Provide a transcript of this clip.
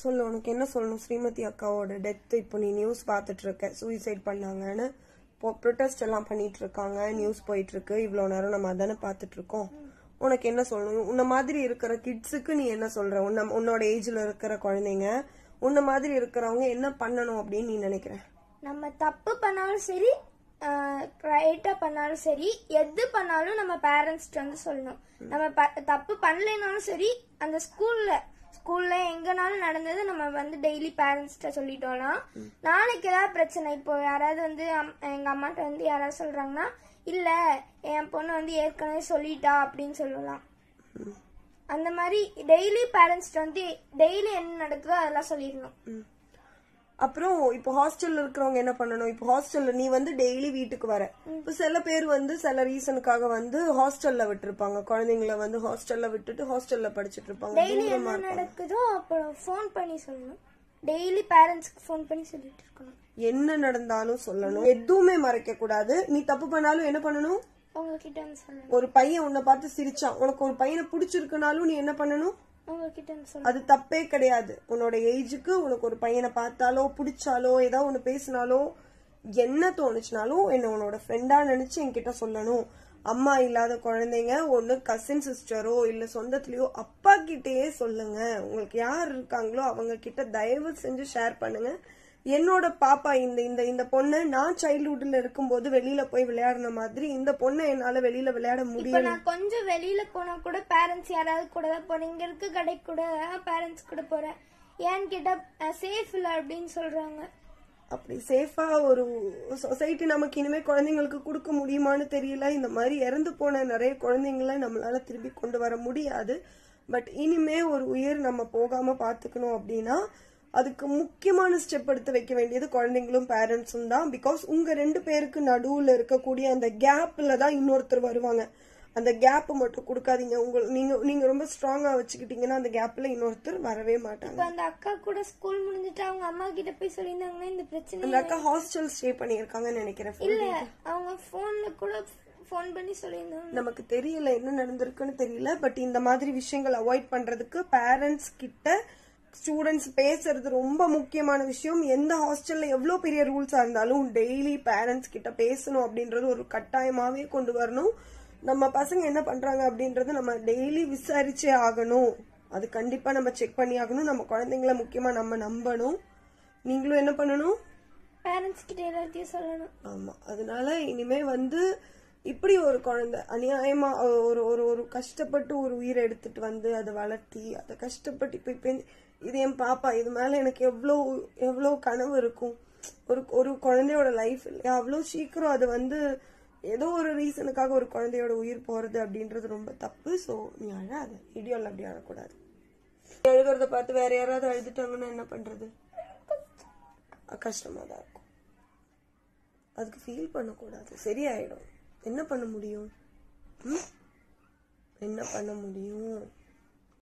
சொல்லு உனக்கு என்ன சொல்லணும் ஸ்ரீமதி அக்காவோட டெத் இப்போ நீ நியூஸ் பார்த்துட்டு இருக்க சூசைட் பண்ணாங்கன்னு ப்ரொட்டஸ்ட் எல்லாம் பண்ணிட்டு இருக்காங்க நியூஸ் போயிட்டு இருக்கு இவ்வளோ நேரம் நம்ம அதானே பார்த்துட்டு இருக்கோம் உனக்கு என்ன சொல்லணும் உன்ன மாதிரி இருக்கிற கிட்ஸுக்கு நீ என்ன சொல்ற உன்ன உன்னோட ஏஜ்ல இருக்கிற குழந்தைங்க உன்ன மாதிரி இருக்கிறவங்க என்ன பண்ணணும் அப்படின்னு நீ நினைக்கிற நம்ம தப்பு பண்ணாலும் சரி ரைட்டாக பண்ணாலும் சரி எது பண்ணாலும் நம்ம பேரண்ட்ஸ்ட்டு வந்து சொல்லணும் நம்ம ப- தப்பு பண்ணலைனாலும் சரி அந்த ஸ்கூல்ல ஸ்கூல்ல எங்கனாலும் நடந்தது நம்ம வந்து டெய்லி பேரண்ட்ஸ்கிட்ட சொல்லிட்டோம்னா நாளைக்கு ஏதாவது பிரச்சனை இப்போ யாராவது வந்து அம்- எங்க அம்மாட்ட வந்து யாராவது சொல்றாங்கன்னா இல்ல என் பொண்ணு வந்து ஏற்கனவே சொல்லிட்டா அப்படின்னு சொல்லலாம் அந்த மாதிரி டெய்லி பேரண்ட்ஸ்கிட்ட வந்து டெய்லி என்ன நடக்குதோ அதெல்லாம் சொல்லிடணும் ம். அப்புறம் இப்போ ஹாஸ்டல்ல இருக்கிறவங்க என்ன பண்ணணும் இப்போ ஹாஸ்டல்ல நீ வந்து டெய்லி வீட்டுக்கு வர இப்போ சில பேர் வந்து சில ரீசனுக்காக வந்து ஹாஸ்டல்ல விட்டுருப்பாங்க குழந்தைங்கள வந்து ஹாஸ்டல்ல விட்டுட்டு ஹாஸ்டல்ல படிச்சிட்டு இருப்பாங்க டெய்லி தூரமா என்ன இருப்பாங்க. நடக்குதோ அப்புறம் ஃபோன் பண்ணி சொல்லணும் டெய்லி பேரண்ட்ஸ்க்கு ஃபோன் பண்ணி சொல்லிட்டு இருக்கணும் என்ன நடந்தாலும் சொல்லணும் எதுவுமே மறைக்க கூடாது நீ தப்பு பண்ணாலும் என்ன பண்ணணும் உங்ககிட்ட வந்து சொல்லணும் ஒரு பையன் உன்னை பார்த்து சிரிச்சான் உனக்கு ஒரு பையனை பிடிச்சிருக்குனாலும் நீ என்ன பண்ணணும் உங்ககிட்ட வந்து சொல்லணும் அது தப்பே கிடையாது உன்னோட ஏஜுக்கு உனக்கு ஒரு பையனை பார்த்தாலோ பிடிச்சாலோ ஏதோ ஒன்று பேசினாலோ என்ன தோணுச்சுனாலும் என்ன உன்னோட ஃப்ரெண்டா நினைச்சு என்கிட்ட சொல்லணும் அம்மா இல்லாத குழந்தைங்க ஒன்று கசின் சிஸ்டரோ இல்லை சொந்தத்துலயோ அப்பா கிட்டேயே சொல்லுங்க உங்களுக்கு யார் இருக்காங்களோ அவங்க கிட்ட தயவு செஞ்சு ஷேர் பண்ணுங்க என்னோட பாப்பா இந்த இந்த இந்த பொண்ணை நான் சைல்ட்ஹுட்ல இருக்கும்போது வெளியில போய் விளையாடின மாதிரி இந்த பொண்ணை என்னால வெளியில விளையாட இப்போ முடியல நான் கொஞ்சம் வெளியில போனா கூட பேரண்ட்ஸ் யாராவது கூட தான் போறேன் இங்க இருக்க கடை கூட பேரண்ட்ஸ் கூட போறேன் ஏன்னு கேட்டா சேஃப் இல்ல அப்படின்னு சொல்றாங்க அப்படி சேஃபா ஒரு சொசைட்டி நமக்கு இனிமே குழந்தைங்களுக்கு கொடுக்க முடியுமான்னு தெரியல இந்த மாதிரி இறந்து போன நிறைய குழந்தைங்கள நம்மளால திரும்பி கொண்டு வர முடியாது பட் இனிமே ஒரு உயிர் நம்ம போகாம பாத்துக்கணும் அப்படின்னா அதுக்கு முக்கியமான ஸ்டெப் எடுத்து வைக்க வேண்டியது குழந்தைங்களும் பேரண்ட்ஸும் தான் பிகாஸ் உங்க ரெண்டு பேருக்கு நடுவுல இருக்கக்கூடிய அந்த கேப்ல தான் இன்னொருத்தர் வருவாங்க அந்த கேப் மட்டும் கொடுக்காதீங்க உங்க நீங்க நீங்க ரொம்ப ஸ்ட்ராங்கா வச்சுக்கிட்டீங்கன்னா அந்த கேப்ல இன்னொருத்தர் வரவே மாட்டாங்க இப்ப அந்த அக்கா கூட ஸ்கூல் முடிஞ்சிட்டு அவங்க அம்மா கிட்ட போய் சொல்லியிருந்தாங்கன்னா இந்த பிரச்சனை அந்த அக்கா ஹாஸ்டல் ஸ்டே பண்ணியிருக்காங்கன்னு நினைக்கிறேன் full இல்ல அவங்க போன்ல கூட ஃபோன் பண்ணி சொல்லியிருந்தாங்க நமக்கு தெரியல என்ன நடந்திருக்குன்னு தெரியல பட் இந்த மாதிரி விஷயங்கள் அவாய்ட் பண்றதுக்கு பேரண்ட்ஸ் கிட்ட ஸ்டூடெண்ட்ஸ் பேசுறது ரொம்ப முக்கியமான விஷயம் எந்த ஹாஸ்டல்ல எவ்வளவு பெரிய ரூல்ஸா இருந்தாலும் டெய்லி பேரண்ட்ஸ் கிட்ட பேசணும் அப்படின்றது ஒரு கட்டாயமாவே கொண்டு வரணும் நம்ம பசங்க என்ன பண்றாங்க அப்படின்றது நம்ம டெய்லி விசாரிச்சே ஆகணும் அது கண்டிப்பா நம்ம செக் பண்ணி ஆகணும் நம்ம குழந்தைங்கள முக்கியமா நம்ம நம்பணும் நீங்களும் என்ன பண்ணணும் பேரண்ட்ஸ் கிட்ட எல்லாத்தையும் சொல்லணும் ஆமா அதனால இனிமே வந்து இப்படி ஒரு குழந்தை அநியாயமா ஒரு ஒரு ஒரு கஷ்டப்பட்டு ஒரு உயிரை எடுத்துட்டு வந்து அதை வளர்த்தி அதை கஷ்டப்பட்டு இப்ப இப்ப இந்த- இது என் பாப்பா இது மேல எனக்கு எவ்வளோ எவ்வளோ கனவு இருக்கும் ஒரு ஒரு குழந்தையோட லைஃப் இல்லையா அவ்வளோ சீக்கிரம் அது வந்து ஏதோ ஒரு ரீசனுக்காக ஒரு குழந்தையோட உயிர் போறது அப்படின்றது ரொம்ப தப்பு ஸோ நீ அழாத வீடியோல அப்படி அழக்கூடாது நீ அழுகிறத பார்த்து வேற யாராவது அழுதுட்டாங்கன்னா என்ன பண்றது கஷ்டமா தான் இருக்கும் அதுக்கு ஃபீல் பண்ணக்கூடாது சரியாயிடும் என்ன பண்ண முடியும் ம்? என்ன பண்ண முடியும்